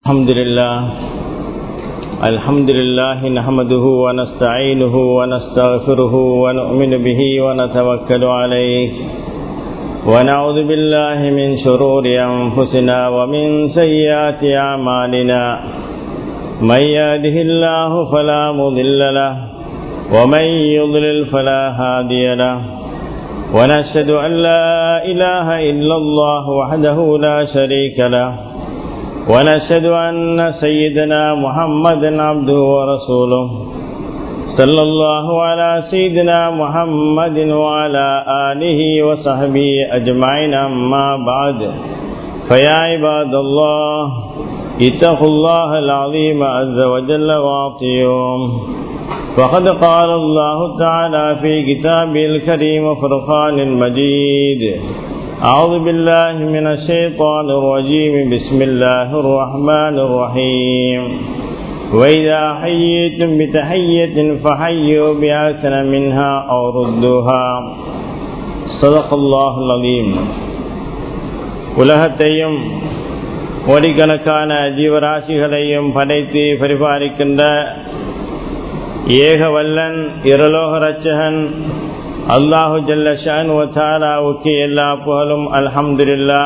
الحمد لله الحمد لله نحمده ونستعينه ونستغفره ونؤمن به ونتوكل عليه ونعوذ بالله من شرور أنفسنا ومن سيئات أعمالنا من يهده الله فلا مضل له ومن يضلل فلا هادي له ونشهد أن لا إله إلا الله وحده لا شريك له ونشهد أن سيدنا محمد عبده ورسوله صلى الله على سيدنا محمد وعلى آله وصحبه أجمعين أما بعد فيا عباد الله اتقوا الله العظيم عز وجل واطيعوه فقد قال الله تعالى في كتابه الكريم فرقان المجيد أعوذ بالله من الشيطان الرجيم بسم الله الرحمن الرحيم وإذا حييتم بتحية فحيوا بأحسن منها أو ردوها صدق الله العظيم உலகத்தையும் கோடிக்கணக்கான ஜீவராசிகளையும் படைத்து பரிபாலிக்கின்ற ஏகவல்லன் இருலோக ரச்சகன் அல்லாஹு ஜல்ல ஷான் வத்தாலாவுக்கு எல்லா புகழும் அல்ஹம்துல்லா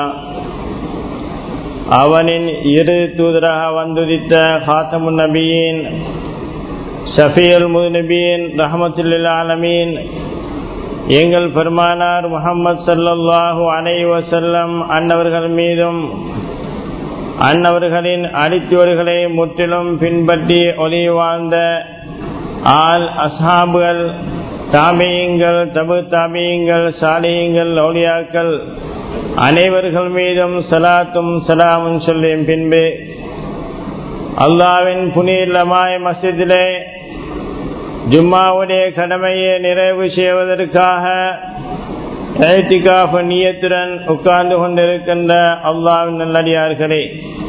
அவனின் இரு தூதராக வந்துதித்த ஹாத்தமுன் நபியின் ஷஃபியல் முதுநபியின் ரஹமத்துல்லா ஆலமீன் எங்கள் பெருமானார் முகமது சல்லல்லாஹு அலை வசல்லம் அன்னவர்கள் மீதும் அன்னவர்களின் அடித்தோர்களை முற்றிலும் பின்பற்றி ஒளி வாழ்ந்த ஆல் அசாபுகள் தாமியங்கள் தபு தாமியங்கள் சாலியங்கள் லௌலியாக்கள் அனைவர்கள் மீதும் சலாத்தும் சலாமும் சொல்லியும் பின்பு அல்லாவின் புனிதமாய மசிதிலே ஜும்மாவுடைய கடமையை நிறைவு செய்வதற்காக ஏத்திகாஃப நீயத்துடன் உட்கார்ந்து கொண்டிருக்கின்ற அல்லாவின் நல்லடியார்களே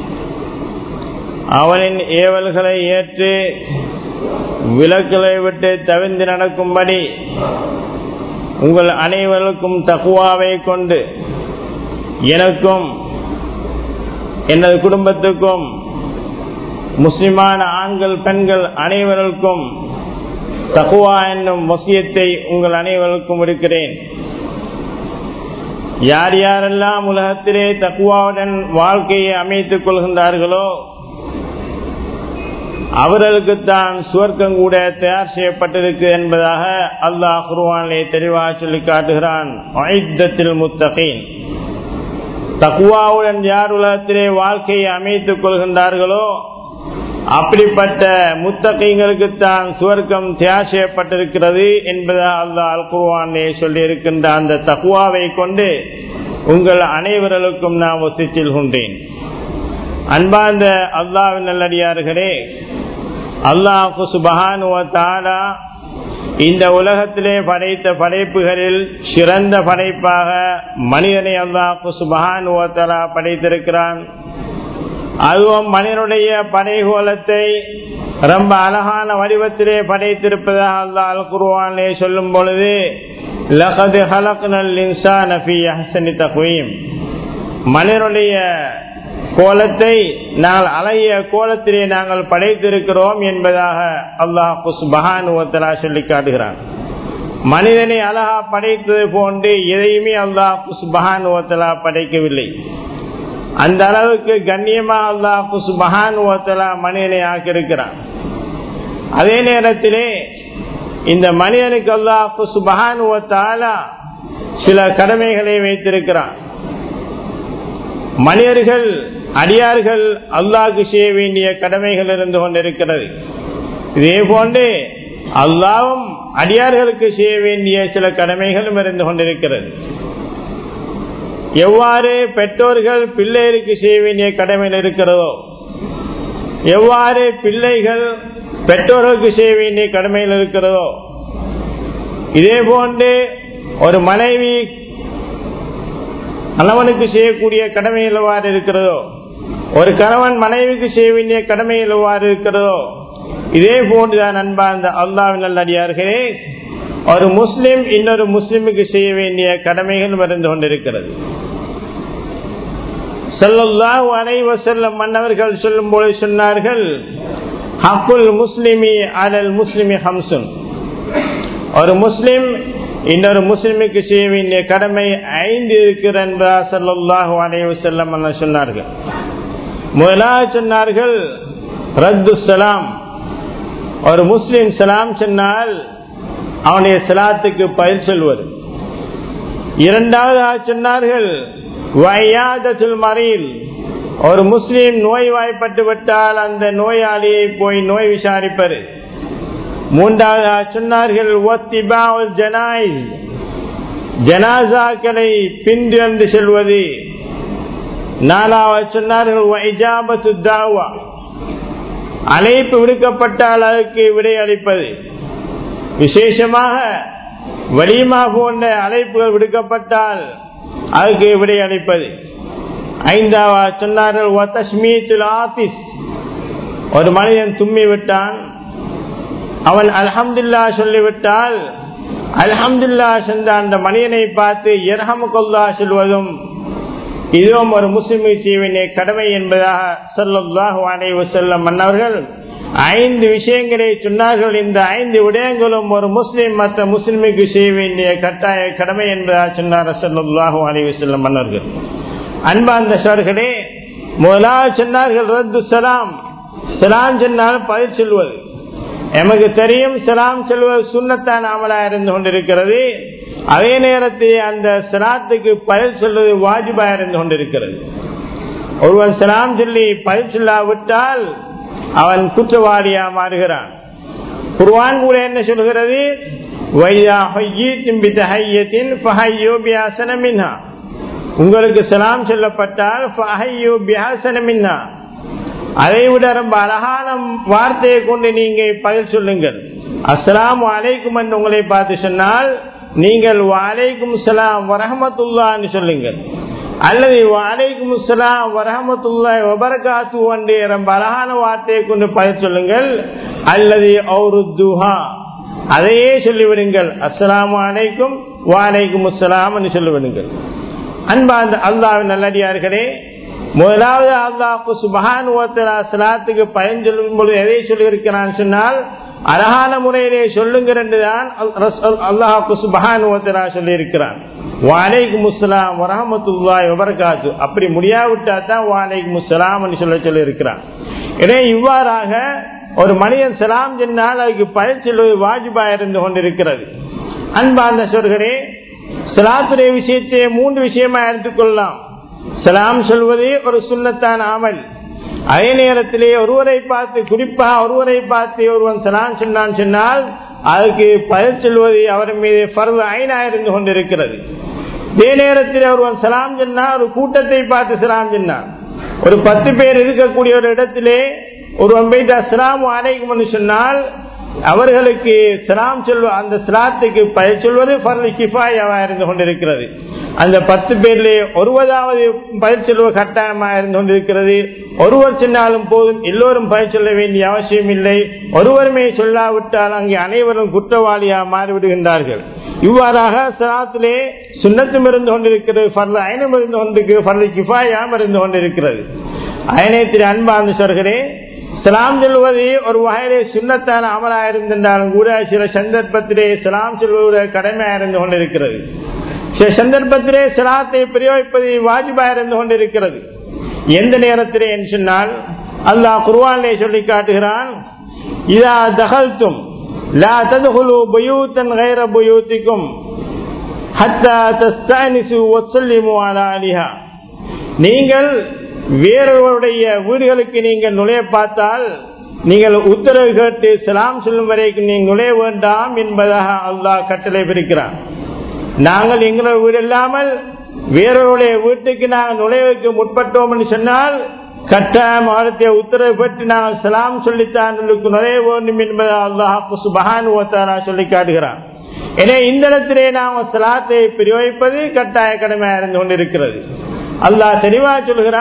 அவனின் ஏவல்களை ஏற்று விலக்களை விட்டு தவிர்ந்து நடக்கும்படி உங்கள் அனைவருக்கும் தகுவாவை கொண்டு எனக்கும் எனது குடும்பத்துக்கும் முஸ்லிமான ஆண்கள் பெண்கள் அனைவருக்கும் தகுவா என்னும் வசியத்தை உங்கள் அனைவருக்கும் இருக்கிறேன் யார் யாரெல்லாம் உலகத்திலே தக்குவாவுடன் வாழ்க்கையை அமைத்துக் கொள்கின்றார்களோ அவர்களுக்குத்தான் சுவர்க்கம் கூட தயார் செய்யப்பட்டிருக்கு என்பதாக அல்லாஹ் குருவானிலே தெளிவாக சொல்லி காட்டுகிறான் முத்தகீன் தக்குவாவுடன் யார் உலகத்திலே வாழ்க்கையை அமைத்துக் கொள்கின்றார்களோ அப்படிப்பட்ட முத்தகைங்களுக்குத்தான் சுவர்க்கம் தயார் செய்யப்பட்டிருக்கிறது என்பதாக அல்லாஹ் அல் குருவானே சொல்லி இருக்கின்ற அந்த தக்குவாவை கொண்டு உங்கள் அனைவர்களுக்கும் நான் ஒசிச்சில் கொண்டேன் அன்பார்ந்த அல்லாவின் நல்லடியார்களே அல்லாஹு சுபஹானுவத்தாலா இந்த உலகத்திலே படைத்த படைப்புகளில் சிறந்த படைப்பாக மனிதனை அல்லாஹு சுபஹானுவத்தாலா படைத்திருக்கிறான் அதுவும் மனிதனுடைய படைகோலத்தை ரொம்ப அழகான வடிவத்திலே படைத்திருப்பதாக அல்லாஹ் அல் குருவானே சொல்லும் பொழுது லகது ஹலக்னல் இன்சான் மனிதனுடைய கோலத்தை நாங்கள் அழகிய கோலத்திலே நாங்கள் படைத்திருக்கிறோம் என்பதாக அல்லாஹ் குஸ்பஹானுவத்தலா சொல்லி காட்டுகிறான் மனிதனை அழகா படைத்தது போன்று எதையுமே அல்லாஹ் குஸ்பஹானுவத்தலா படைக்கவில்லை அந்த அளவுக்கு கண்ணியமா அல்லாஹ் குஸ்பஹானுவத்தலா மனிதனை ஆக்கியிருக்கிறான் அதே நேரத்திலே இந்த மனிதனுக்கு அல்லாஹ் குஸ்பஹானுவத்தாலா சில கடமைகளை வைத்திருக்கிறான் மனிதர்கள் அடியார்கள் அல்லாஹுக்கு செய்ய வேண்டிய கடமைகள் இருந்து கொண்டிருக்கிறது இதே போன்று அல்லாவும் அடியார்களுக்கு செய்ய வேண்டிய சில கடமைகளும் இருந்து கொண்டிருக்கிறது எவ்வாறு பெற்றோர்கள் பிள்ளைகளுக்கு செய்ய வேண்டிய கடமைகள் இருக்கிறதோ எவ்வாறு பிள்ளைகள் பெற்றோர்களுக்கு செய்ய வேண்டிய கடமைகள் இருக்கிறதோ இதே போன்று ஒரு மனைவி கணவனுக்கு செய்யக்கூடிய கடமை எவ்வாறு இருக்கிறதோ ஒரு கணவன் மனைவிக்கு செய்ய வேண்டிய கடமை எவ்வாறு இருக்கிறதோ இதே போன்றுதான் அன்பார்ந்த அல்லாவின் நல்லடியார்களே ஒரு முஸ்லிம் இன்னொரு முஸ்லிமுக்கு செய்ய வேண்டிய கடமைகள் இருந்து கொண்டிருக்கிறது சல்லல்லாஹு அலைஹி வஸல்லம் மன்னவர்கள் சொல்லும் போது சொன்னார்கள் ஹக்குல் முஸ்லிமி அலல் முஸ்லிமி ஹம்சுன் ஒரு முஸ்லிம் இன்னொரு முஸ்லிமுக்கு செய்ய வேண்டிய கடமை ஐந்து இருக்கிற என்பதா சல்லாஹு அலைஹி வஸல்லம் சொன்னார்கள் முதலாவது சொன்னார்கள் ரத்து சலாம் ஒரு முஸ்லிம் சலாம் சொன்னால் அவனுடைய சலாத்துக்கு பயிர் சொல்வது இரண்டாவது சொன்னார்கள் வயாதத்துல் மறியல் ஒரு முஸ்லீம் நோய்வாய்ப்பட்டு விட்டால் அந்த நோயாளியை போய் நோய் விசாரிப்பது மூன்றாவது சொன்னார்கள் ஜனாசாக்களை பின்தொடர்ந்து செல்வது நாலாவது சொன்னார்கள் அழைப்பு விடுக்கப்பட்டால் அதற்கு விடை அளிப்பது விசேஷமாக வலிமா போன்ற அழைப்புகள் விடுக்கப்பட்டால் அதுக்கு விடை அளிப்பது ஐந்தாவது சொன்னார்கள் ஆபீஸ் ஒரு மனிதன் தும்மி விட்டான் அவன் அல்ஹம்துல்லா சொல்லிவிட்டால் அல்ஹம்துல்லா சென்ற அந்த மனிதனை பார்த்து எரஹமுல்லா சொல்வதும் இதுவும் ஒரு முஸ்லிமை செய்ய வேண்டிய கடமை என்பதாக சொல்லல்லாஹு அனைவு செல்லும் மன்னவர்கள் ஐந்து விஷயங்களை சொன்னார்கள் இந்த ஐந்து விடயங்களும் ஒரு முஸ்லிம் மற்ற முஸ்லிமுக்கு செய்ய வேண்டிய கட்டாய கடமை என்பதாக சொன்னார் சொல்லல்லாஹு அனைவு செல்லும் மன்னர்கள் அன்பார்ந்த சோர்களே முதலாவது சொன்னார்கள் ரத்து சலாம் சலாம் சொன்னால் பதில் சொல்வது எமக்கு தெரியும் சலாம் சொல்வது சுண்ணத்தான் அமலா இருந்து கொண்டிருக்கிறது அதே நேரத்தில் அந்த சலாத்துக்கு பதில் சொல்வது வாஜிபா இருந்து கொண்டிருக்கிறது ஒருவன் சலாம் சொல்லி பதில் சொல்லாவிட்டால் அவன் குற்றவாளியா மாறுகிறான் குர்வான் கூட என்ன சொல்கிறது உங்களுக்கு சலாம் சொல்லப்பட்டால் அதை விட ரொம்ப அழகான வார்த்தையை கொண்டு நீங்க பதில் சொல்லுங்கள் அஸ்லாம் அலைக்கும் என்று உங்களை பார்த்து சொன்னால் நீங்கள் வாலைக்கும் சலாம் வரஹமத்துல்லான்னு சொல்லுங்கள் அல்லது வாலைக்கும் சலாம் வரஹமத்துல்லா வபரகாத்து என்று ரொம்ப அழகான வார்த்தையை கொண்டு பதில் சொல்லுங்கள் அல்லது ஒரு துஹா அதையே சொல்லிவிடுங்கள் அஸ்லாம் அலைக்கும் வாலைக்கும் அஸ்லாம் சொல்லிவிடுங்கள் அன்பாந்த அல்லாவின் நல்லடியார்களே முதலாவது அல்லாஹு சுபஹான் சலாத்துக்கு பயன் சொல்லும் பொழுது எதை சொல்லியிருக்கிறான் சொன்னால் அழகான முறையிலே சொல்லுங்கள் என்றுதான் அல்லாஹு சுபஹான் சொல்லி இருக்கிறான் வாலைக்கு முஸ்லாம் வரமத்துல்லாய் வபரகாத்து அப்படி முடியாவிட்டா தான் வாலைக்கு முஸ்லாம் சொல்ல சொல்லி இருக்கிறான் எனவே இவ்வாறாக ஒரு மனிதன் சலாம் சொன்னால் அதுக்கு பயன் சொல்வது வாஜிபா இருந்து கொண்டிருக்கிறது அன்பார்ந்த சொல்கிறே சலாத்துடைய விஷயத்தை மூன்று விஷயமா எடுத்துக்கொள்ளலாம் சலாம் சொல்வதே ஒரு சுண்ணத்தான் ஆமல் அதே நேரத்திலே ஒருவரை பார்த்து குறிப்பாக ஒருவரை பார்த்து ஒருவன் சலாம் சொன்னான் சொன்னால் அதுக்கு பதில் சொல்வது அவர் மீது பருவ ஐநா இருந்து கொண்டிருக்கிறது இதே நேரத்தில் ஒருவன் சலாம் சொன்னால் ஒரு கூட்டத்தை பார்த்து சலாம் சொன்னான் ஒரு பத்து பேர் இருக்கக்கூடிய ஒரு இடத்திலே ஒருவன் போயிட்டு அஸ்லாம் அலைக்கும் சொன்னால் அவர்களுக்கு சலாம் சொல்வ அந்த சலாத்துக்கு பயிர் சொல்வது பரலி கிஃபாயாவா இருந்து கொண்டிருக்கிறது அந்த பத்து பேர்லே ஒருவதாவது பயிர் சொல்வ கட்டாயமா இருந்து கொண்டிருக்கிறது ஒருவர் சொன்னாலும் போதும் எல்லோரும் பயிர் சொல்ல வேண்டிய அவசியம் இல்லை ஒருவருமே சொல்லாவிட்டால் அங்கே அனைவரும் குற்றவாளியா மாறிவிடுகின்றார்கள் இவ்வாறாக சலாத்திலே சுண்ணத்தும் இருந்து கொண்டிருக்கிறது பரல அயனம் இருந்து கொண்டிருக்கிறது பரலி கிஃபாயாம் இருந்து கொண்டிருக்கிறது அயனத்தில் அன்பார்ந்த சொல்கிறேன் சலாம் சொல்வது ஒரு வகையிலே சுண்ணத்தான அமலா இருந்திருந்தாலும் கூட சில சந்தர்ப்பத்திலே சலாம் சொல்வது கடமையா இருந்து கொண்டிருக்கிறது சில சந்தர்ப்பத்திலே சலாத்தை பிரயோகிப்பது வாஜிபா இருந்து கொண்டிருக்கிறது எந்த நேரத்திலே என்று சொன்னால் அல்லாஹ் குர்வானிலே சொல்லி காட்டுகிறான் இதா தகல்தும் லா ததுகுலு புயூத்தன் கைர புயூத்திக்கும் ஹத்தா தஸ்தானிசு ஒசல்லிமு அலா அலிஹா நீங்கள் வேறொருவருடைய வீடுகளுக்கு நீங்கள் நுழைய பார்த்தால் நீங்கள் உத்தரவு கேட்டு சலாம் சொல்லும் வரைக்கும் நீங்கள் நுழைய வேண்டாம் என்பதாக அல்லாஹ் கட்டளை பிரிக்கிறான் நாங்கள் எங்களோட வீடு இல்லாமல் வேறொருடைய வீட்டுக்கு நாங்கள் நுழைவுக்கு முற்பட்டோம் என்று சொன்னால் கட்டாயம் அவரத்தை உத்தரவு பெற்று நாங்கள் சலாம் சொல்லித்தான் நுழைய வேண்டும் என்பதை அல்லாஹ் சுபஹான் சொல்லி காட்டுகிறான் எனவே இந்த இடத்திலே நாம் சலாத்தை பிரயோகிப்பது கட்டாய கடமையா இருந்து கொண்டிருக்கிறது அல்லாஹ் தெளிவா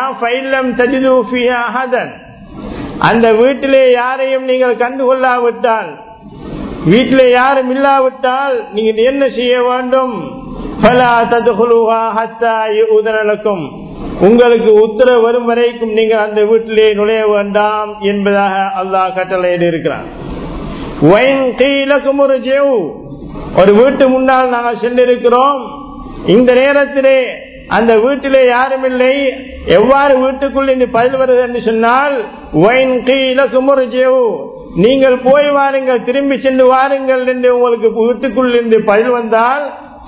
சொல்கிறான் அந்த வீட்டிலே யாரையும் நீங்கள் கண்டுகொள்ளாவிட்டால் வீட்டிலே யாரும் இல்லாவிட்டால் நீங்கள் என்ன செய்ய வேண்டும் உங்களுக்கு உத்தரவு வரும் வரைக்கும் நீங்கள் அந்த வீட்டிலே நுழைய வேண்டாம் என்பதாக அல்லாஹ் கட்டளையிட்டு இருக்கிறான் ஒரு வீட்டு முன்னால் நாங்கள் சென்றிருக்கிறோம் இந்த நேரத்திலே அந்த வீட்டிலே யாரும் இல்லை எவ்வாறு வீட்டுக்குள் இன்று பதில் வருது என்று சொன்னால் நீங்கள் போய் வாருங்கள் திரும்பி சென்று வாருங்கள் என்று உங்களுக்கு வீட்டுக்குள் இருந்து பதில் வந்தால்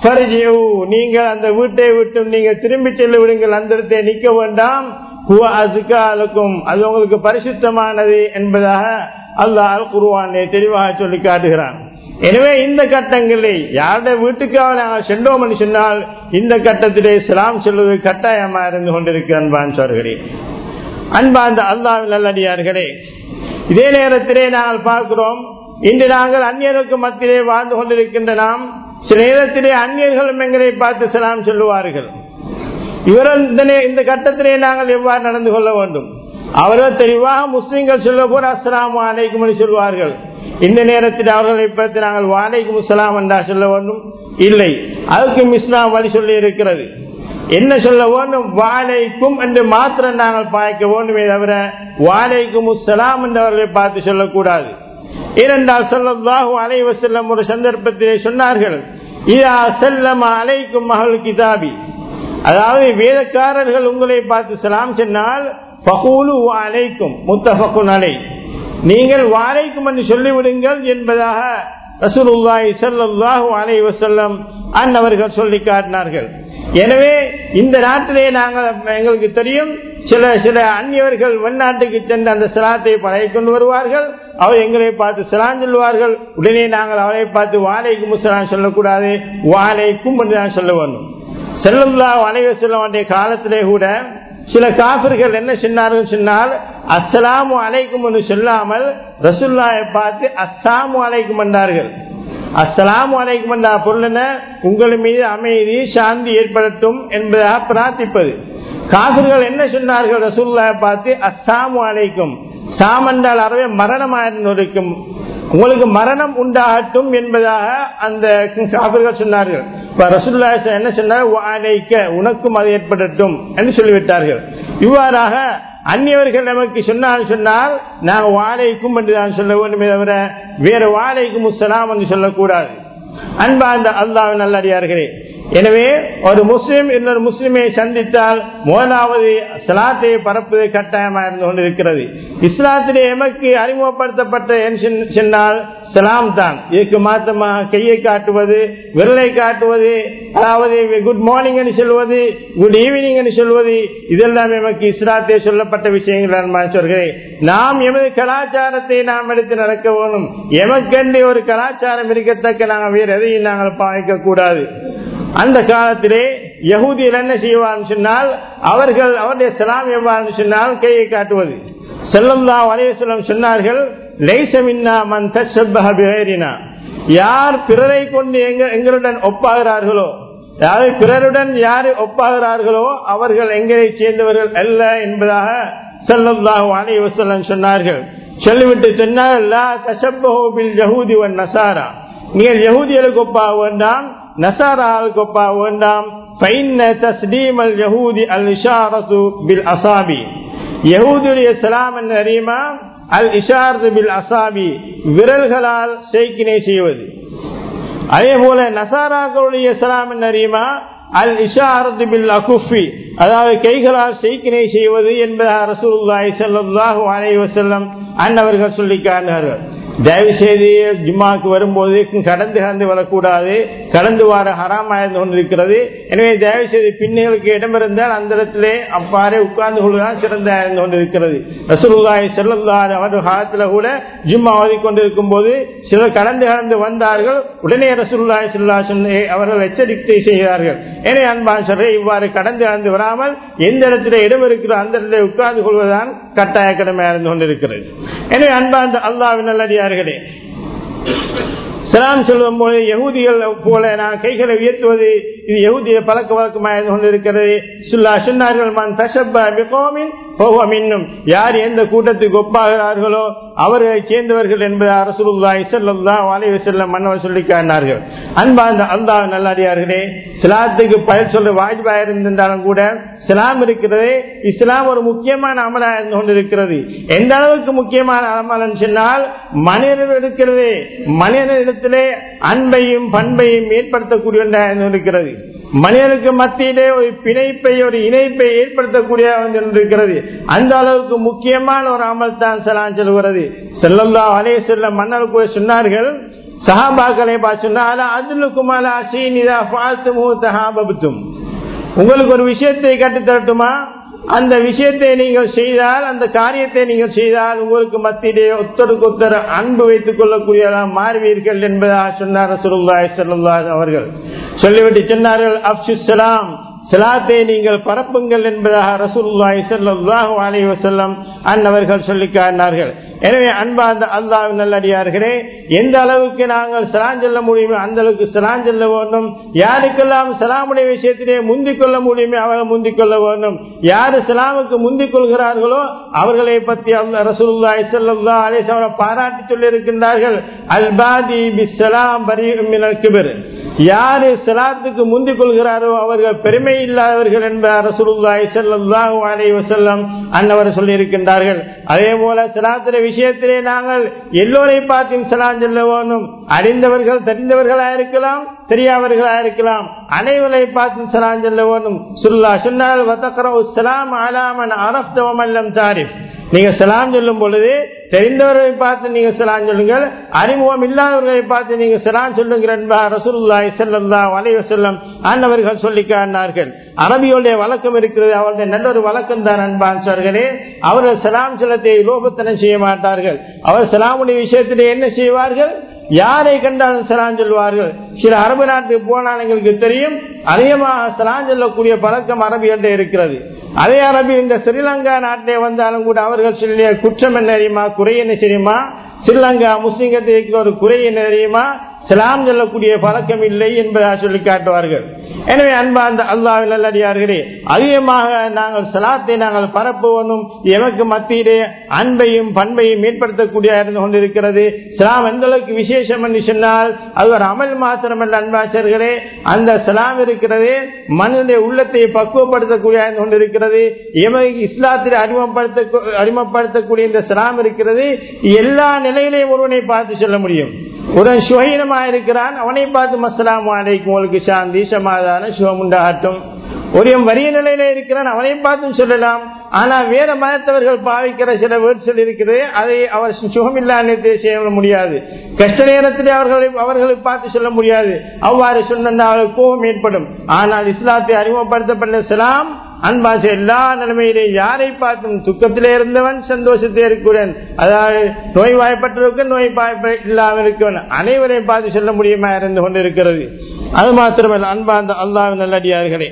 நீங்கள் அந்த வீட்டை விட்டு நீங்கள் திரும்பி செல்ல விடுங்கள் அந்த இடத்தை நிற்க வேண்டாம் அதுக்கும் அது உங்களுக்கு பரிசுத்தமானது என்பதாக அல்லாஹ் குருவானை தெளிவாக சொல்லி காட்டுகிறான் எனவே இந்த கட்டங்களில் யாருடைய வீட்டுக்காக நாங்கள் சென்றோம் என்று சொன்னால் இந்த கட்டத்திலே சிலாம் சொல்வது கட்டாயமா இருந்து கொண்டிருக்க அன்பான் சொல்கிறேன் அன்பா அந்த அல்லாஹ் நல்லடியார்களே இதே நேரத்திலே நாங்கள் பார்க்கிறோம் இன்று நாங்கள் அந்நியருக்கு மத்தியிலே வாழ்ந்து கொண்டிருக்கின்ற நாம் சில நேரத்திலே அந்நியர்களும் எங்களை பார்த்து சலாம் சொல்லுவார்கள் இவர்கள் இந்த கட்டத்திலே நாங்கள் எவ்வாறு நடந்து கொள்ள வேண்டும் அவர்கள் தெளிவாக முஸ்லிம்கள் சொல்ல போற அஸ்லாம் அலைக்கும் சொல்வார்கள் இந்த நேரத்தில் அவர்களை பற்றி நாங்கள் வாழைக்கும் முஸ்லாம் என்றா சொல்ல வேண்டும் இல்லை அதுக்கும் இஸ்லாம் வழி சொல்லி இருக்கிறது என்ன சொல்ல வேண்டும் வாழைக்கும் என்று மாத்திரம் நாங்கள் பார்க்க வேண்டுமே தவிர வாழைக்கும் முஸ்லாம் என்றவர்களை பார்த்து சொல்லக்கூடாது இரண்டால் சொல்லல்லாஹு அலைவ செல்லம் ஒரு சந்தர்ப்பத்திலே சொன்னார்கள் இதா செல்லம அலைக்கும் மகள் கிதாபி அதாவது வேதக்காரர்கள் உங்களை பார்த்து சலாம் சொன்னால் பகூலு அலைக்கும் முத்தபக்குன் அலை நீங்கள் வாழைக்கும் என்று சொல்லிவிடுங்கள் என்பதாக ரசூலுல்லாஹி ஸல்லல்லாஹு அலைஹி வஸல்லம் அன்னவர்கள் சொல்லி காட்டினார்கள் எனவே இந்த நாட்டிலே நாங்கள் எங்களுக்கு தெரியும் சில சில அந்நியவர்கள் வெளிநாட்டுக்கு சென்று அந்த சிலாத்தை பழகி கொண்டு வருவார்கள் அவர் எங்களை பார்த்து சிலான் சொல்லுவார்கள் உடனே நாங்கள் அவரை பார்த்து வாழைக்கும் சிலான் சொல்லக்கூடாது வாழைக்கும் என்று நான் சொல்ல வேண்டும் செல்லல்லா வளைவ செல்ல வேண்டிய காலத்திலே கூட சில காபிர்கள் என்ன சொன்னார்கள் சொன்னால் அஸ்ஸலாமு அலைக்கும் என்று சொல்லாமல் ரசுல்லாவை பார்த்து அஸ்ஸாமு அலைக்கும் என்றார்கள் அஸ்ஸலாமு அலைக்கும் என்ற பொருள் என்ன உங்கள் மீது அமைதி சாந்தி ஏற்படட்டும் என்பதாக பிரார்த்திப்பது காபிர்கள் என்ன சொன்னார்கள் ரசூல்லாவை பார்த்து அஸ்ஸாமு அலைக்கும் சாம் என்றால் அறவே மரணமாக இருக்கும் உங்களுக்கு மரணம் உண்டாகட்டும் என்பதாக அந்த காபிர்கள் சொன்னார்கள் இப்ப ரசூல்லா என்ன சொன்னார் உனக்கும் அது ஏற்படட்டும் என்று சொல்லிவிட்டார்கள் இவ்வாறாக அந்நியவர்கள் நமக்கு சொன்னால் சொன்னால் நாங்கள் வாழைக்கும் என்று தான் சொல்ல வேண்டுமே தவிர வேற வாழைக்கும் முஸ்லாம் என்று சொல்லக்கூடாது அன்பா அந்த அல்லாஹ் நல்லடியார்களே எனவே ஒரு முஸ்லிம் இன்னொரு முஸ்லிமை சந்தித்தால் முதலாவது சலாத்தை பரப்புவது கட்டாயமாக இருந்து கொண்டிருக்கிறது இஸ்லாத்திலே எமக்கு அறிமுகப்படுத்தப்பட்ட சொன்னால் சலாம் தான் இதுக்கு மாத்தமாக கையை காட்டுவது விரலை காட்டுவது அதாவது குட் மார்னிங் என்று சொல்வது குட் ஈவினிங் என்று சொல்வது இதெல்லாம் எமக்கு இஸ்லாத்தை சொல்லப்பட்ட விஷயங்கள் நான் சொல்கிறேன் நாம் எமது கலாச்சாரத்தை நாம் எடுத்து நடக்க வேணும் எமக்கென்று ஒரு கலாச்சாரம் இருக்கத்தக்க நாங்கள் வேறு எதையும் நாங்கள் பாய்க்க கூடாது அந்த காலத்திலே யகுதியில் என்ன செய்வார்னு சொன்னால் அவர்கள் அவருடைய சலாம் எவ்வாறு சொன்னால் கையை காட்டுவது செல்லம்லா வலையம் சொன்னார்கள் யார் பிறரை கொண்டு எங்க எங்களுடன் ஒப்பாகிறார்களோ யாரு பிறருடன் யாரு ஒப்பாகிறார்களோ அவர்கள் எங்களை சேர்ந்தவர்கள் அல்ல என்பதாக செல்லம்லாஹு அலை வசல்லம் சொன்னார்கள் சொல்லிவிட்டு சொன்னார் நசாரா நீங்கள் யகுதிகளுக்கு ஒப்பாக வேண்டாம் நசாராவுக்கு ஒப்பாக வேண்டாம் யகுதியுடைய சலாம் என்று அறியுமா அல் இஷார் பில் அசாபி விரல்களால் செய்கினை செய்வது அதே போல நசாராக்களுடைய சலாம் என்று அறியுமா அல் இஷாரத்து பில் அகுஃபி அதாவது கைகளால் செய்கினை செய்வது என்பதாக ரசூல்லாய் செல்லாஹு அலை வசல்லம் அன்னவர்கள் சொல்லி காட்டினார்கள் தயவு செய்து ஜும்மாக்கு வரும்போது கடந்து கடந்து வரக்கூடாது கடந்து வர ஹராமாயிருந்து கொண்டிருக்கிறது எனவே தயவு செய்து பின்னைகளுக்கு இடம் இருந்தால் அந்த இடத்திலே அப்பாறே உட்கார்ந்து கொள்வதுதான் சிறந்த இருந்து கொண்டிருக்கிறது ரசூலுல்லாய் செல்லல்லார் அவர்கள் காலத்தில் கூட ஜும்மா ஓதி கொண்டிருக்கும் போது சிலர் கடந்து கடந்து வந்தார்கள் உடனே ரசூலுல்லாய் செல்லா அவர்கள் எச்சரிக்கை செய்கிறார்கள் எனவே அன்பான் சொல்ற இவ்வாறு கடந்து கடந்து வராமல் எந்த இடத்துல இடம் இருக்கிறோ அந்த இடத்துல உட்கார்ந்து கொள்வதுதான் கட்டாய கடமையாக இருந்து கொண்டிருக்கிறது எனவே அன்பான் அல்லாவின் நல்லடியார்களே சலாம் சொல்லும் போது யகுதிகள் போல நான் கைகளை உயர்த்துவது இது எகுதிய பழக்க வழக்கமாக இருந்து கொண்டிருக்கிறது சுல்லா சொன்னார்கள் மன் தஷப்பா மிகோமின் போகமின்னும் யார் எந்த கூட்டத்துக்கு ஒப்பாகிறார்களோ அவர்களை சேர்ந்தவர்கள் என்பதை அரசுல்லாய் செல்லா வாலிவ செல்ல மன்னவர் சொல்லி காட்டினார்கள் அன்பாந்த அல்லாஹ் நல்லடியார்களே சிலாத்துக்கு பயர் சொல்ற வாஜ்பா இருந்திருந்தாலும் கூட இஸ்லாம் இருக்கிறது இஸ்லாம் ஒரு முக்கியமான அமலாக இருந்து கொண்டிருக்கிறது எந்த அளவுக்கு முக்கியமான அமலன் சொன்னால் மனிதர் இருக்கிறது மனிதனிடத்திலே அன்பையும் பண்பையும் ஏற்படுத்தக்கூடிய ஒன்றாக இருந்து கொண்டிருக்கிறது மனிதனுக்கு மத்தியிலே ஒரு பிணைப்பை ஒரு இணைப்பை ஏற்படுத்தக்கூடிய இருக்கிறது அந்த அளவுக்கு முக்கியமான ஒரு அமல் தான் செலான் செல்கிறது செல்லல்லா அலே செல்ல மன்னர் கூட சொன்னார்கள் சஹாபாக்களை பார்த்து சொன்னால் அதுலுக்கும் அலா சீனிதா பார்த்து முகத்தஹாபத்தும் உங்களுக்கு ஒரு விஷயத்தை கட்டுத்தரட்டுமா அந்த விஷயத்தை நீங்கள் செய்தால் அந்த காரியத்தை நீங்கள் செய்தால் உங்களுக்கு மத்தியிலே ஒத்தருக்கு ஒத்தர் அன்பு வைத்துக் கொள்ளக்கூடியதாக மாறுவீர்கள் என்பதாக சொன்னார் சுருல்லாய் செல்லுல்லாய் அவர்கள் சொல்லிவிட்டு சொன்னார்கள் அப்சுலாம் சிலாத்தை நீங்கள் பரப்புங்கள் என்பதாக ரசூல்லாய் செல்லாஹு அலி வசல்லம் அன்னவர்கள் சொல்லி காட்டினார்கள் எனவே அன்பார்ந்த அல்லாஹ் நல்லடியார்களே எந்த அளவுக்கு நாங்கள் சலான் செல்ல முடியுமோ அந்த அளவுக்கு சலான் செல்ல வேண்டும் யாருக்கெல்லாம் சலாமுடைய விஷயத்திலே முந்திக் கொள்ள முடியுமோ அவர்கள் முந்திக் கொள்ள வேண்டும் யாரு சலாமுக்கு முந்திக் கொள்கிறார்களோ அவர்களை பற்றி அல்ல ரசூல்லாய் செல்லா அலே பாராட்டி சொல்லி இருக்கின்றார்கள் அல்பாதி பிஸ்லாம் பரிமினர் யாரு சலாத்துக்கு முந்திக் கொள்கிறாரோ அவர்கள் பெருமை இல்லாதவர்கள் என்பார் ரசூலுல்லாஹி ஸல்லல்லாஹு அலைஹி வஸல்லம் அன்னவர் சொல்லி இருக்கின்றார்கள் அதே போல சலாத்துடைய விஷயத்திலே நாங்கள் எல்லோரை பார்த்தும் சலாம் சொல்ல வேண்டும் அறிந்தவர்கள் தெரிந்தவர்களா இருக்கலாம் தெரியாதவர்களா இருக்கலாம் அனைவரை பார்த்தும் சலாம் சொல்ல வேண்டும் சுல்லா சொன்னால் வத்தக்கரவு சலாம் அலாமன் அரப்தவமல்லம் தாரிஃப் நீங்க சலாம் சொல்லும் பொழுது தெரிந்தவர்களை பார்த்து நீங்க சலான் சொல்லுங்கள் அறிமுகம் இல்லாதவர்களை பார்த்து நீங்க சலான் சொல்லுங்கள் என்பார் ரசூலுல்லாஹி ஸல்லல்லாஹு அலைஹி வஸல்லம் அன்னவர்கள் சொல்லி காட்டினார்கள் அரபியோடைய வழக்கம் இருக்கிறது அவருடைய நல்ல ஒரு வழக்கம் தான் அன்பான் சார்களே அவர்கள் சலாம் செல்லத்தை லோபத்தனம் செய்ய மாட்டார்கள் அவர் சலாமுடைய விஷயத்திலே என்ன செய்வார்கள் யாரை கண்டாலும் சலான் சொல்வார்கள் சில அரபு நாட்டுக்கு போனால் எங்களுக்கு தெரியும் அதிகமாக சலான் சொல்லக்கூடிய பழக்கம் அரபியல்ட இருக்கிறது அதே அரபி இந்த ஸ்ரீலங்கா நாட்டிலே வந்தாலும் கூட அவர்கள் சொல்லிய குற்றம் என்ன தெரியுமா குறை என்ன தெரியுமா ஸ்ரீலங்கா முஸ்லிம்களுக்கு இருக்கிற ஒரு குறை என்ன தெரியுமா சலாம் சொல்லக்கூடிய பழக்கம் இல்லை என்பதாக சொல்லி காட்டுவார்கள் எனவே அன்பா அந்த அல்லாஹ் நல்லடியார்களே அதிகமாக நாங்கள் சலாத்தை நாங்கள் பரப்புவனும் எமக்கு மத்தியிலே அன்பையும் பண்பையும் ஏற்படுத்தக்கூடிய இருந்து கொண்டிருக்கிறது சலாம் எந்த அளவுக்கு விசேஷம் என்று சொன்னால் அது ஒரு அமல் மாத்திரம் அல்ல அன்பாசர்களே அந்த சலாம் இருக்கிறது மனிதனுடைய உள்ளத்தை பக்குவப்படுத்தக்கூடிய இருந்து கொண்டிருக்கிறது எமக்கு இஸ்லாத்தில் அறிமுகப்படுத்த அறிமுகப்படுத்தக்கூடிய இந்த சலாம் இருக்கிறது எல்லா நிலையிலையும் ஒருவனை பார்த்து சொல்ல முடியும் உடன் சுகீனமா இருக்கிறான் அவனை பார்த்து மசலாம் அலைக்கும் உங்களுக்கு சாந்தி சமாதான சுகம் உண்டாகட்டும் ஒரு வரிய நிலையில இருக்கிறான் அவனை பார்த்தும் சொல்லலாம் ஆனா வேற மதத்தவர்கள் பாவிக்கிற சில வேர்ட்ஸ் இருக்கிறது அதை அவர் சுகமில்லாத செய்ய முடியாது கஷ்ட நேரத்திலே அவர்களை அவர்களை பார்த்து சொல்ல முடியாது அவ்வாறு சொன்னால் அவர்களுக்கு கோபம் ஏற்படும் ஆனால் இஸ்லாத்தை அறிமுகப்படுத்தப்பட்ட சலாம் அன்பாச எல்லா நிலைமையிலே யாரை பார்த்தும் துக்கத்திலே இருந்தவன் சந்தோஷத்தை இருக்கிறவன் அதாவது நோய் வாய்ப்பட்டவருக்கு நோய் இல்லாமல் இருக்கவன் அனைவரையும் பார்த்து சொல்ல முடியுமா இருந்து கொண்டிருக்கிறது அது மாத்திரமல்ல அன்பாந்த அல்லாவின் நல்லடியார்களே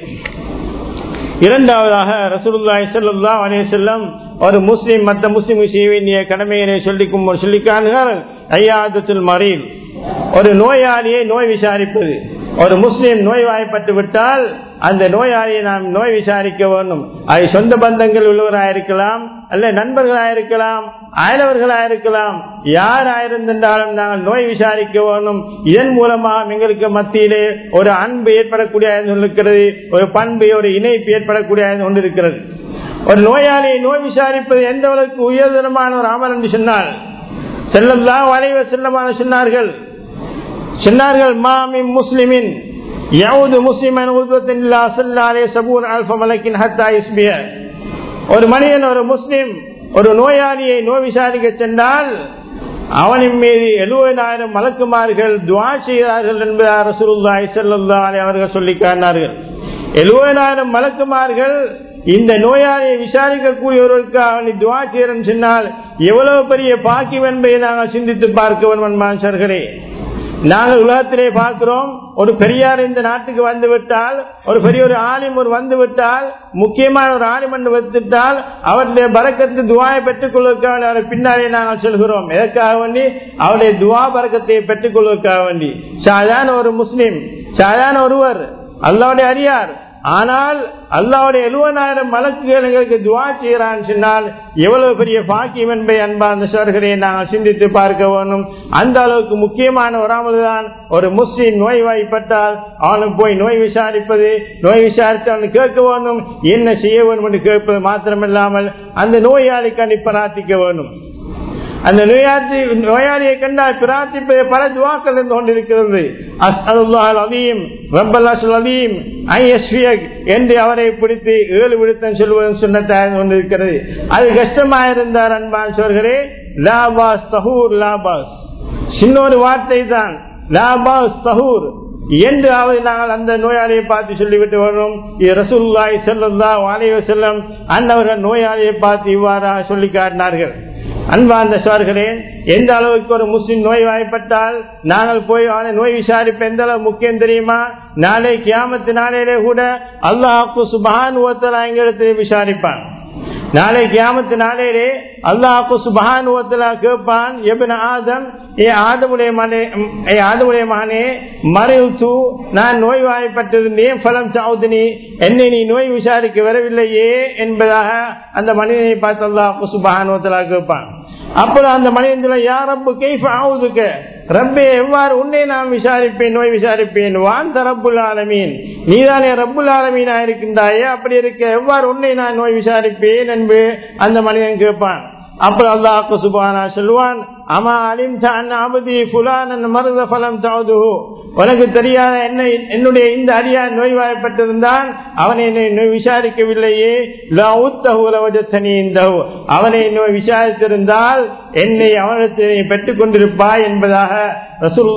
இரண்டாவதாக ரசூலுல்லாஹி ஸல்லல்லாஹு அலைஹி வஸல்லம் ஒரு முஸ்லிம் மற்ற முஸ்லிம் செய்ய வேண்டிய கடமையினை சொல்லிக்கும் சொல்லிக்கானுங்கள் ஐயாதத்துல் மரீல் ஒரு நோயாளியை நோய் விசாரிப்பது ஒரு முஸ்லீம் நோய்வாய்ப்பட்டு விட்டால் அந்த நோயாளியை நாம் நோய் விசாரிக்க வேண்டும் அது சொந்த பந்தங்கள் உள்ளவராயிருக்கலாம் அல்ல நண்பர்களாயிருக்கலாம் அயலவர்களாயிருக்கலாம் யார் ஆயிருந்தாலும் நாங்கள் நோய் விசாரிக்க வேண்டும் இதன் மூலமாக எங்களுக்கு மத்தியிலே ஒரு அன்பு ஏற்படக்கூடிய இருக்கிறது ஒரு பண்பு ஒரு இணைப்பு ஏற்படக்கூடிய ஒன்று இருக்கிறது ஒரு நோயாளியை நோய் விசாரிப்பது எந்த அளவுக்கு உயர்தரமான ஒரு அமல் என்று சொன்னால் செல்லல்லா வளைவ செல்லமான சொன்னார்கள் சொன்னார்கள் மாமி முஸ்லிமின் يعود مسلما غدوة إلا صلى عليه سبون ألف ملك حتى يصبح ஒரு மனிதன் ஒரு முஸ்லிம் ஒரு நோயாளியை நோய் விசாரிக்க சென்றால் அவனின் மீது எழுபதாயிரம் மலக்குமார்கள் துவா செய்கிறார்கள் என்பதாக ரசூலுல்லாஹி ஸல்லல்லாஹு அலைஹி அவர்கள் சொல்லி காட்டினார்கள் எழுபதாயிரம் மலக்குமார்கள் இந்த நோயாளியை விசாரிக்கக்கூடியவர்களுக்கு அவனை துவா செய்யறன்னு சொன்னால் எவ்வளவு பெரிய பாக்கியம் என்பதை நாங்கள் சிந்தித்து பார்க்க வேண்டும் மனுஷர்களே நாங்கள் உலகத்திலே பார்க்கிறோம் ஒரு பெரியார் இந்த நாட்டுக்கு வந்து விட்டால் ஒரு பெரிய ஒரு ஆலிம் ஒரு வந்து விட்டால் முக்கியமான ஒரு ஆலிம் என்று வந்துவிட்டால் அவருடைய பறக்கத்து துவாயை பெற்றுக் கொள்வதற்காக அவரை பின்னாலே நாங்கள் சொல்கிறோம் எதற்காக வேண்டி அவருடைய துவா பறக்கத்தை பெற்றுக் கொள்வதற்காக வேண்டி சாதாரண ஒரு முஸ்லீம் சாதாரண ஒருவர் அல்லாவுடைய அடியார் ஆனால் அல்லாவுடைய எழுபதாயிரம் வழக்குகள் எங்களுக்கு துவா செய்கிறான்னு சொன்னால் எவ்வளவு பெரிய பாக்கியம் என்பதை அன்பார்ந்த சோர்களே நாங்கள் சிந்தித்து பார்க்க வேண்டும் அந்த அளவுக்கு முக்கியமான ஒரு அமல்தான் ஒரு முஸ்லீம் நோய்வாய்ப்பட்டால் அவனுக்கு போய் நோய் விசாரிப்பது நோய் விசாரித்து அவனுக்கு கேட்க வேண்டும் என்ன செய்ய வேண்டும் என்று கேட்பது மாத்திரமில்லாமல் அந்த நோயாளிக்காண்டி பிரார்த்திக்க வேண்டும் அந்த நோயாளி நோயாளியை கண்டால் பிரார்த்திப்பது பல துவாக்கள் இருந்து கொண்டிருக்கிறது அஸ்அலுல்லாஹல் அலீம் ரப்பல் அலீம் ஐஎஸ்வியக் என்று அவரை பிடித்து ஏழு விடுத்தம் சொல்வதும் சொன்னதாக கொண்டிருக்கிறது அது கஷ்டமாயிருந்தார் அன்பான் சொல்கிறே லாபாஸ் தஹூர் லாபாஸ் சின்ன ஒரு வார்த்தை தான் லாபாஸ் தஹூர் என்று அவை நாங்கள் அந்த நோயாளியை பார்த்து சொல்லிவிட்டு வரும் ரசூல்லாய் செல்லல்லா வாழைய செல்லம் அன்னவர்கள் நோயாளியை பார்த்து இவ்வாறாக சொல்லி காட்டினார்கள் அன்பார்ந்த சோர்களே எந்த அளவுக்கு ஒரு முஸ்லிம் நோய் வாய்ப்பட்டால் நாங்கள் போய் அவனை நோய் விசாரிப்பு எந்த அளவு முக்கியம் தெரியுமா நாளை கியாமத்து நாளையிலே கூட அல்லாஹு சுபான் ஒருத்தர் எங்களுக்கு விசாரிப்பான் நாளை கியாமத்து நாளையிலே அல்லாஹு சுபான் கேட்பான் எபின் ஆதம் ஏ ஆதமுடைய மனே ஏ ஆதமுடைய மகனே மறைத்து நான் நோய்வாய்ப்பட்டிருந்தேன் பலம் சாவுதினி என்னை நீ நோய் விசாரிக்க வரவில்லையே என்பதாக அந்த மனிதனை பார்த்து அல்லாஹு சுபான் கேட்பான் அப்புறம் அந்த மனிதன் யார் ரப்பு கைஃப் ஆவுதுக்க ரப்பே எவ்வாறு உன்னை நான் விசாரிப்பேன் நோய் விசாரிப்பேன் வான் ரப்புல் ஆலமீன் நீதானே ரப்புல் ஆலமீனா இருக்கின்றாயே அப்படி இருக்க எவ்வாறு உன்னை நான் நோய் விசாரிப்பேன் என்று அந்த மனிதன் கேட்பான் அப்புறம் அல்லாஹ் சுபானா சொல்லுவான் அமா அலிம் தான் அபதி புலான் மருத பலம் தாது உனக்கு தெரியாத என்ன என்னுடைய இந்த அடியார் நோய்வாய்ப்பட்டிருந்தான் அவனை என்னை விசாரிக்கவில்லையே அவனை நோய் விசாரித்திருந்தால் என்னை அவனத்தை பெற்றுக் கொண்டிருப்பாய் என்பதாக ரசூல்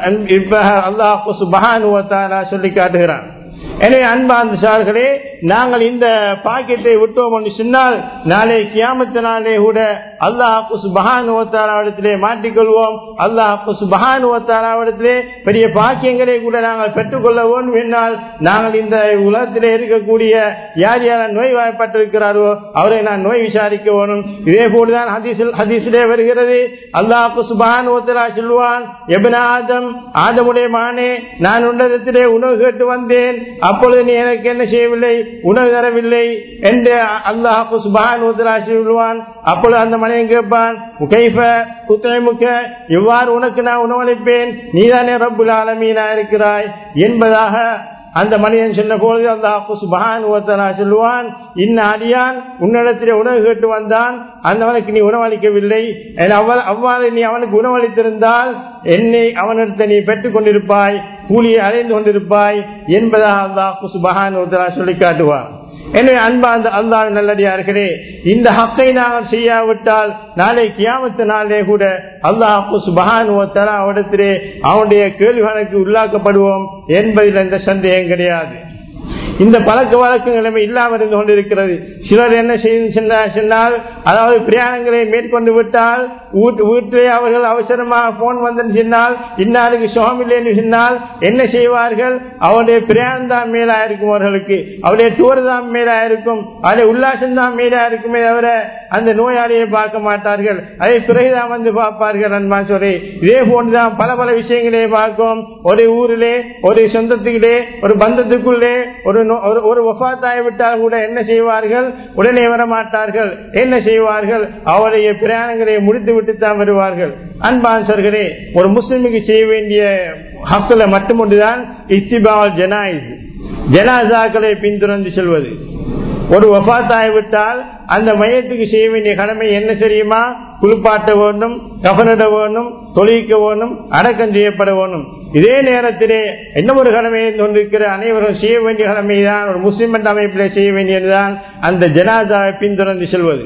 அல்லாஹ் சுபானுவத்தாரா சொல்லி காட்டுகிறான் எனவே அன்பார்ந்த சார்களே நாங்கள் இந்த பாக்கியத்தை விட்டோம் என்று சொன்னால் நாளை கியாமத்த நாளே கூட அல்லாஹு சுபகானுவத்தாராவிடத்திலே மாற்றிக்கொள்வோம் அல்லாஹு சுபகானுவத்தாராவிடத்திலே பெரிய பாக்கியங்களை கூட நாங்கள் பெற்றுக்கொள்ள வேண்டும் என்னால் நாங்கள் இந்த உலகத்திலே இருக்கக்கூடிய யார் யார் நோய்வாய்ப்பட்டிருக்கிறாரோ அவரை நான் நோய் விசாரிக்க வேணும் இதே போலதான் ஹதீஸில் ஹதீஸிலே வருகிறது அல்லாஹு சுபகானுவத்தரா சொல்லுவான் எபன ஆதம் ஆதமுடைய மானே நான் உன்னதத்திலே உணவு கேட்டு வந்தேன் அப்பொழுது நீ எனக்கு என்ன செய்யவில்லை உணவு தரவில்லை என்று அல்லாஹு சுபான் சொல்லுவான் அப்பொழுது அந்த மனிதன் கேட்பான் முகைஃப குத்தமுக்க எவ்வாறு உனக்கு நான் உணவளிப்பேன் நீதானே ரப்புல் ஆலமீனா இருக்கிறாய் என்பதாக அந்த மனிதன் சொன்ன பொழுது அல்லாஹு சுபான் சொல்லுவான் இன்ன அடியான் உன்னிடத்திலே உணவு கேட்டு வந்தான் அந்தவனுக்கு நீ உணவளிக்கவில்லை அவ்வாறு நீ அவனுக்கு உணவளித்திருந்தால் என்னை அவனிடத்தை நீ பெற்றுக் கொண்டிருப்பாய் கூலியை அடைந்து கொண்டிருப்பாய் என்பதாக அல்லாஹு சுபஹான் சொல்லி காட்டுவார் எனவே அன்பார்ந்த அல்லாஹ் நல்லடியார்களே இந்த ஹக்கை நாங்கள் செய்யாவிட்டால் நாளை கியாமத்து நாளே கூட அல்லாஹு சுபஹான் அவடத்திலே அவனுடைய கேள்விகளுக்கு உள்ளாக்கப்படுவோம் என்பதில் எந்த சந்தேகம் கிடையாது இந்த பழக்க வழக்க நிலைமை இல்லாமல் இருந்து கொண்டிருக்கிறது சிலர் என்ன செய்ய சொன்னால் அதாவது பிரயாணங்களை மேற்கொண்டு விட்டால் வீட்டிலே அவர்கள் அவசரமாக போன் வந்து சொன்னால் இன்னாருக்கு சுகம் இல்லை என்று சொன்னால் என்ன செய்வார்கள் அவருடைய பிரயாணம் தான் மேலா இருக்கும் அவர்களுக்கு அவருடைய டூர் தான் மேலா இருக்கும் அவருடைய உல்லாசம் தான் மேலா இருக்குமே தவிர அந்த நோயாளியை பார்க்க மாட்டார்கள் அதை பிறகுதான் வந்து பார்ப்பார்கள் அன்பான் சொல்லி இதே போன்றுதான் பல பல விஷயங்களே பார்க்கும் ஒரு ஊரிலே ஒரு சொந்தத்துக்கிலே ஒரு பந்தத்துக்குள்ளே ஒரு ஒரு ஒஃபாத்தாய் விட்டால் கூட என்ன செய்வார்கள் உடனே வர மாட்டார்கள் என்ன செய்வார்கள் அவருடைய பிரயாணங்களை முடித்து விட்டு தான் வருவார்கள் அன்பான்சர்களே ஒரு முஸ்லிமுக்கு செய்ய வேண்டிய ஹக்கில் மட்டுமொன்றுதான் இஸ்திபால் ஜனாயிஸ் ஜனாசாக்களை பின்தொடர்ந்து செல்வது ஒரு வபாத்தாய் விட்டால் அந்த மையத்துக்கு செய்ய வேண்டிய கடமை என்ன தெரியுமா குளிப்பாட்ட வேண்டும் கபனிட வேண்டும் தொழிக்க வேண்டும் அடக்கம் செய்யப்பட வேண்டும் இதே நேரத்திலே என்ன ஒரு கடமையை கொண்டிருக்கிற அனைவரும் செய்ய வேண்டிய கடமைதான் ஒரு முஸ்லிம் என்ற அமைப்பிலே செய்ய வேண்டியதுதான் அந்த ஜனாதாவை பின்தொடர்ந்து செல்வது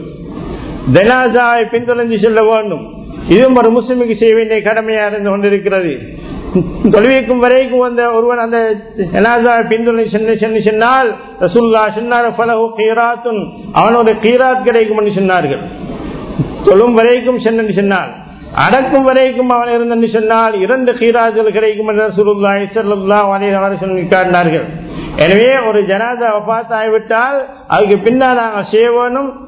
ஜனாதாவை பின்தொடர்ந்து செல்ல வேண்டும் இதுவும் ஒரு முஸ்லிமுக்கு செய்ய வேண்டிய கடமையாக இருந்து கொண்டிருக்கிறது தொழுவிக்கும் வரைக்கும் வந்த ஒருவன் அந்த ஜனாதாவை பின்தொடர்ந்து சென்று சென்று சொன்னால் ரசுல்லா சொன்னார் பலகு கீராத்தும் அவனோட கீராத் கிடைக்கும் என்று சொன்னார்கள் தொழும் வரைக்கும் சென்று சொன்னால் அடக்கும் வரைக்கும் அவன் இருந்தென்று சொன்னால் இரண்டு கீராஜல் கிடைக்கும் என்று சுருல்லாய் செல்லா சொல்லி காட்டினார்கள் எனவே ஒரு ஜனாதா வபாத் ஆகிவிட்டால் அதுக்கு பின்னால் நாங்கள் செய்ய வேணும்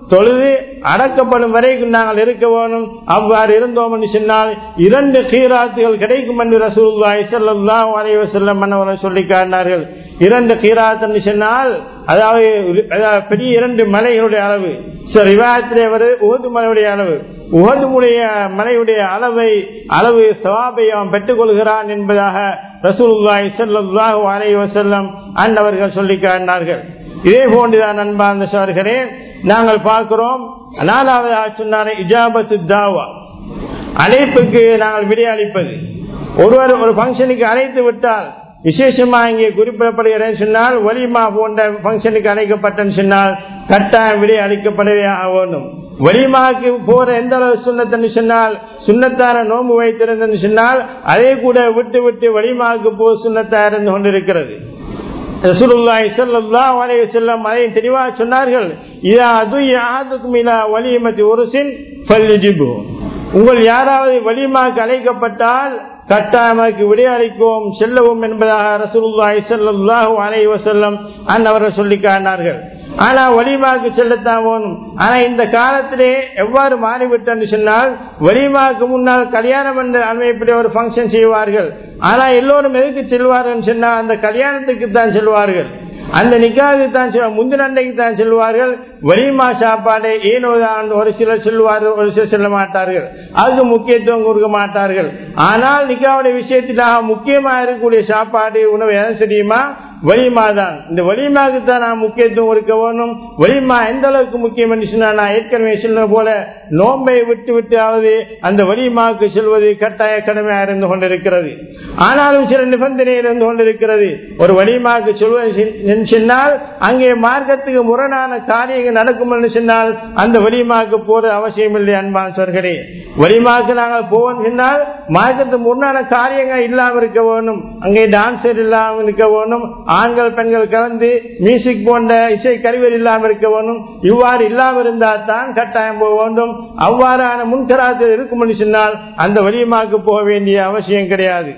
தொழுது அடக்கப்படும் வரைக்கும் நாங்கள் இருக்க வேணும் அவ்வாறு இருந்தோம் என்று சொன்னால் இரண்டு கீராத்துகள் கிடைக்கும் என்று ரசூல்லாய் செல்லாம் வரைவ செல்லம் மன்னவர்கள் சொல்லி காட்டினார்கள் இரண்டு கீராத் என்று சொன்னால் அதாவது அதாவது பெரிய இரண்டு மலைகளுடைய அளவு விவாதத்திலே வருது உகது மலையுடைய அளவு உகதுமுடைய மலையுடைய அளவை அளவு சவாபை அவன் பெற்றுக் கொள்கிறான் என்பதாக ரசூல்லாய் செல்லாஹு அலைவ செல்லம் அன்னவர்கள் சொல்லி காட்டினார்கள் இதே போன்றுதான் அன்பார்ந்த சோர்களே நாங்கள் பார்க்கிறோம் நாலாவது சொன்னார இஜாபத்து தாவா அழைப்புக்கு நாங்கள் விடையளிப்பது ஒருவர் ஒரு பங்கனுக்கு அழைத்து விட்டால் விசேஷமா இங்கே குறிப்பிடப்படுகிறேன் சொன்னால் வலிமா போன்ற பங்கனுக்கு அழைக்கப்பட்டேன்னு சொன்னால் கட்டாயம் விடை அளிக்கப்படவே ஆக வேண்டும் வலிமாக்கு போற எந்த அளவு சுண்ணத்தன்னு சொன்னால் சுண்ணத்தான நோம்பு வைத்திருந்தன்னு சொன்னால் அதை கூட விட்டு விட்டு வலிமாவுக்கு போ சுண்ணத்தா இருந்து கொண்டிருக்கிறது ரசூலுல்லாஹி ஸல்லல்லாஹு அலைஹி வஸல்லம் அதை தெளிவாக சொன்னார்கள் இதா அதுய ஆதுக்கும் இலா வலிமத்தி உருசின் ஃபல்யுஜிபு உங்கள் யாராவது வலிமாக்கு அழைக்கப்பட்டால் கட்டாயமாக்கு விடையளிக்கவும் செல்லவும் என்பதாக ரசூலுல்லாஹி ஸல்லல்லாஹு அலைஹி வஸல்லம் அன்னவர்கள் சொல்லி காட்டினார்கள் ஆனா வலிமாக்கு செல்லத்தான் வேணும் ஆனா இந்த காலத்திலே எவ்வாறு மாறிவிட்டன்னு சொன்னால் வலிமாக்கு முன்னால் கல்யாணம் என்ற அமைப்பிலே ஒரு பங்கன் செய்வார்கள் ஆனா எல்லோரும் எதுக்கு செல்வார்கள் சொன்னால் அந்த கல்யாணத்துக்கு தான் செல்வார்கள் அந்த நிக்காவுக்கு தான் முந்தின அன்றைக்கு தான் செல்வார்கள் வலிமா சாப்பாடு ஏனோதான் ஒரு சிலர் செல்வார்கள் ஒரு சிலர் செல்ல மாட்டார்கள் அதுக்கு முக்கியத்துவம் கொடுக்க மாட்டார்கள் ஆனால் நிக்காவுடைய விஷயத்திலாக முக்கியமா இருக்கக்கூடிய சாப்பாடு உணவு எதை தெரியுமா வலிமா தான் இந்த வலிமாவுக்கு தான் நான் முக்கியத்துவம் கொடுக்க வேணும் வலிமா எந்த அளவுக்கு முக்கியம் என்று சொன்னால் நான் ஏற்கனவே சொன்ன போல நோம்பை விட்டு விட்டாவது அந்த வலிமாவுக்கு செல்வது கட்டாய கடமையா இருந்து கொண்டிருக்கிறது ஆனாலும் சில நிபந்தனை இருந்து கொண்டிருக்கிறது ஒரு வலிமாவுக்கு சொல்வது சொன்னால் அங்கே மார்க்கத்துக்கு முரணான காரியங்கள் நடக்கும் என்று சொன்னால் அந்த வலிமாவுக்கு போறது அவசியம் இல்லை அன்பான் சொற்களே வலிமாவுக்கு நாங்கள் போவோம் சொன்னால் மார்க்கத்து முரணான காரியங்கள் இல்லாமல் இருக்க வேணும் அங்கே டான்சர் இல்லாமல் இருக்க வேணும் ஆண்கள் பெண்கள் கலந்து மியூசிக் போன்ற இசை கருவிகள் இல்லாமல் இருக்க வேண்டும் இவ்வாறு இல்லாமல் இருந்தால் தான் கட்டாயம் போக வேண்டும் அவ்வாறான முன்கராத்தில் இருக்கும் சொன்னால் அந்த வலியமாக்கு போக வேண்டிய அவசியம் கிடையாது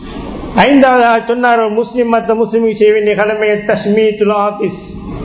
ஐந்தாவது சொன்னார் முஸ்லிம் மற்ற முஸ்லிமுக்கு செய்ய வேண்டிய கடமையை தஸ்மீத்துல் ஆபீஸ்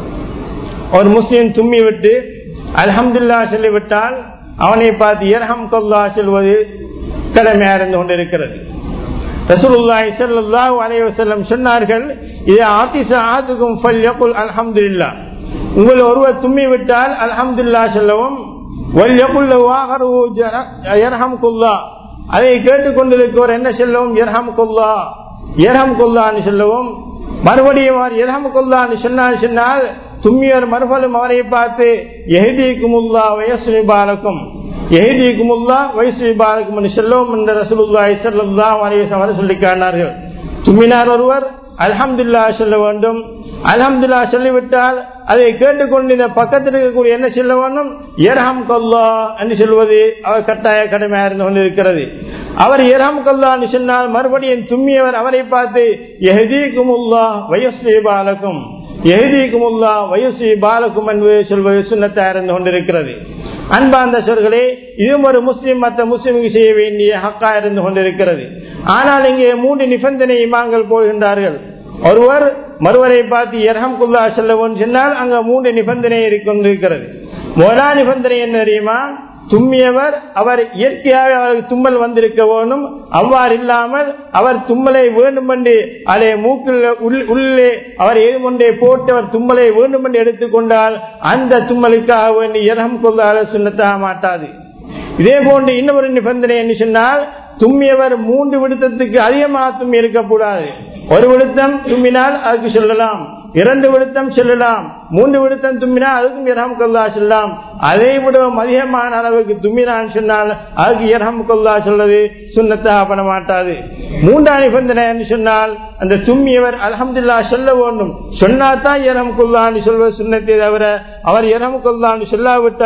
ஒரு முஸ்லீம் தும்மி விட்டு அலமதுல்லா சொல்லிவிட்டால் அவனை பார்த்து இரஹம் கொல்லா செல்வது கடமையா இருந்து கொண்டிருக்கிறது ரசூலுல்லாஹி ஸல்லல்லாஹு அலைஹி வஸல்லம் சொன்னார்கள் இது ஆதிச ஆதுக்கும் ஃபல்யகுல் அல்ஹம்துலில்லாஹ் உங்கள் ஒருவர் தும்மி விட்டால் அல்ஹம்துலில்லாஹ் சொல்லவும் வல்யகுல் வாஹரு யர்ஹம்குல்லா அதை கேட்டுக்கொண்டிருக்கிறவர் என்ன சொல்லவும் யர்ஹம்குல்லா யர்ஹம்குல்லான்னு சொல்லவும் மறுபடியும் அவர் யர்ஹம்குல்லான்னு சொன்னால் சொன்னால் தும்மியர் மறுபடியும் அவரை பார்த்து எஹிதிக்குமுல்லா வயசுனி பாலக்கும் எஹிதிக்குமுல்லா வயசு பாலக்கும் என்று செல்லும் என்ற ரசூலுல்லாஹி ஸல்லல்லாஹு அலைஹி வஸல்லம் சொல்லி காட்டினார்கள் தும்மினார் ஒருவர் அல்ஹம்துல்லா சொல்ல வேண்டும் அல்ஹம்துல்லா சொல்லிவிட்டால் அதை கேட்டுக்கொண்டு பக்கத்தில் இருக்கக்கூடிய என்ன சொல்ல வேண்டும் ஏர்ஹம் கொல்லா என்று சொல்வது அவர் கட்டாய கடமையா இருந்து கொண்டிருக்கிறது அவர் ஏர்ஹம் கொல்லா என்று சொன்னால் மறுபடியும் தும்மியவர் அவரை பார்த்து எஹதீக்கும் உள்ளா வயசு பாலக்கும் எழுதிக்குமுல்லா வயசு பாலக்கும் என்பது சொல்வது சுண்ணத்தா இருந்து கொண்டிருக்கிறது அன்பாந்த சொற்களே இதுவும் ஒரு முஸ்லீம் மற்ற முஸ்லீமுக்கு செய்ய வேண்டிய ஹக்கா இருந்து கொண்டிருக்கிறது ஆனால் இங்கே மூன்று நிபந்தனை இமாங்கள் போகின்றார்கள் ஒருவர் மறுவரை பார்த்து எரகம் குல்லா செல்லவும் சொன்னால் அங்க மூன்று நிபந்தனை கொண்டிருக்கிறது முதலா நிபந்தனை என்ன தெரியுமா தும்மியவர் அவர் இயற்கையாக அவருக்கு தும்மல் வந்திருக்க வேணும் அவ்வாறு இல்லாமல் அவர் தும்மலை வேண்டுமென்று அதை மூக்கில் உள்ளே அவர் ஏதுமொன்றே போட்டு அவர் தும்மலை வேண்டுமென்று எடுத்துக்கொண்டால் அந்த தும்மலுக்காக வேண்டி இரகம் கொள்ளாத சுண்ணத்தாக மாட்டாது இதே போன்று இன்னொரு நிபந்தனை என்று சொன்னால் தும்மியவர் மூன்று விடுத்தத்துக்கு அதிகமாக தும்மி இருக்கக்கூடாது ஒரு விடுத்தம் தும்மினால் அதுக்கு சொல்லலாம் இரண்டு விடுத்தம் செல்லலாம் மூன்று விடுத்தம் தும்பினால் அதுக்கும் இரகம் கொல்லா செல்லலாம் அதை விட அதிகமான அளவுக்கு தும்பினான் சொன்னால் அதுக்கு இரகம் கொல்லா சொல்வது சுண்ணத்தாக பண்ண மாட்டாது மூன்றாம் நிபந்தனை என்று சொன்னால் அந்த தும்மியவர் அலமதுல்லா சொல்ல வேண்டும் சொன்னாதான் இரகம் கொல்லான்னு சொல்வது சுண்ணத்தை தவிர அவர் இரகம் கொல்லான்னு சொல்லாவிட்டால்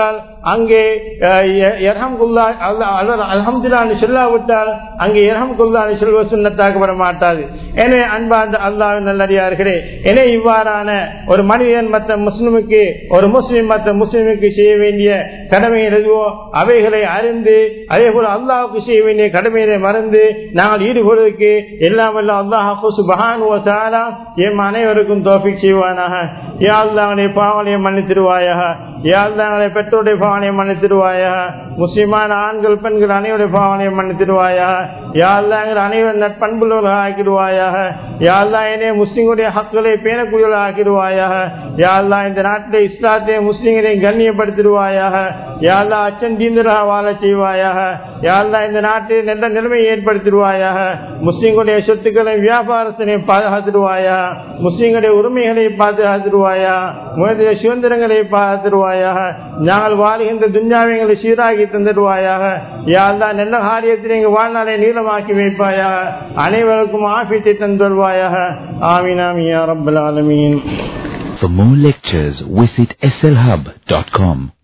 அங்கே அலமதுல்லான்னு சொல்லாவிட்டால் அங்கே இரஹம் குல்லான்னு சொல்வ சுண்ணத்தாக்கப்பட மாட்டாது எனவே அன்பார்ந்த அல்லாஹ் நல்லடியார்களே என இவ்வாறான ஒரு மனிதன் மற்ற முஸ்லிமுக்கு ஒரு முஸ்லிம் மற்ற முஸ்லிமுக்கு செய்ய வேண்டிய கடமை எதுவோ அவைகளை அறிந்து அதே போல அல்லாஹுக்கு செய்ய வேண்டிய கடமையை மறந்து நாங்கள் ஈடுபடுவதற்கு எல்லாம் வல்ல அல்லாஹு சுபஹான் எம் அனைவருக்கும் தோஃபிக் செய்வானாக யாழ்தாங்களுடைய பாவனையை மன்னித்திருவாயாக யாழ்தாங்களுடைய பெற்றோருடைய பாவனையை மன்னித்திருவாயாக முஸ்லிமான ஆண்கள் பெண்கள் அனைவருடைய பாவனையை மன்னித்திருவாயாக யாழ்தாங்கள் அனைவரும் நட்பண்புள்ளவர்கள் ஆக்கிடுவாயாக யாழ்லா என்னே முஸ்லிம்களுடைய ஹக்களை பேணக்கூடியவர்கள் ஆக்கிடுவாயாக யாழ்லா இந்த நாட்டில் இஸ்லாத்தையும் முஸ்லிம்களையும் கண்ணியப்படுத்திடுவாயாக யாழ்லா அச்சன் தீந்தராக வாழ செய்வாயாக யாழ்லா இந்த நாட்டில் நல்ல நிலைமையை ஏற்படுத்திடுவாயாக முஸ்லிம்களுடைய சொத்துக்களை வியாபாரத்தினை பாதுகாத்துடுவாயா முஸ்லிம்களுடைய உரிமைகளை பாதுகாத்துடுவாயா முகத்திய சுதந்திரங்களை பாதுகாத்துடுவாயாக நாங்கள் வாழ்கின்ற துன்யாவியங்களை சீராகி தந்துடுவாயாக யாழ்லா நல்ல காரியத்தில் எங்கள் வாழ்நாளை நீளமாக்கி வைப்பாயாக அனைவருக்கும் ஆபியத்தை தந்துடுவாயாக ஆமீன் ஆமியா ரப்பல் ஆலமீன் For more lectures, visit slhub.com.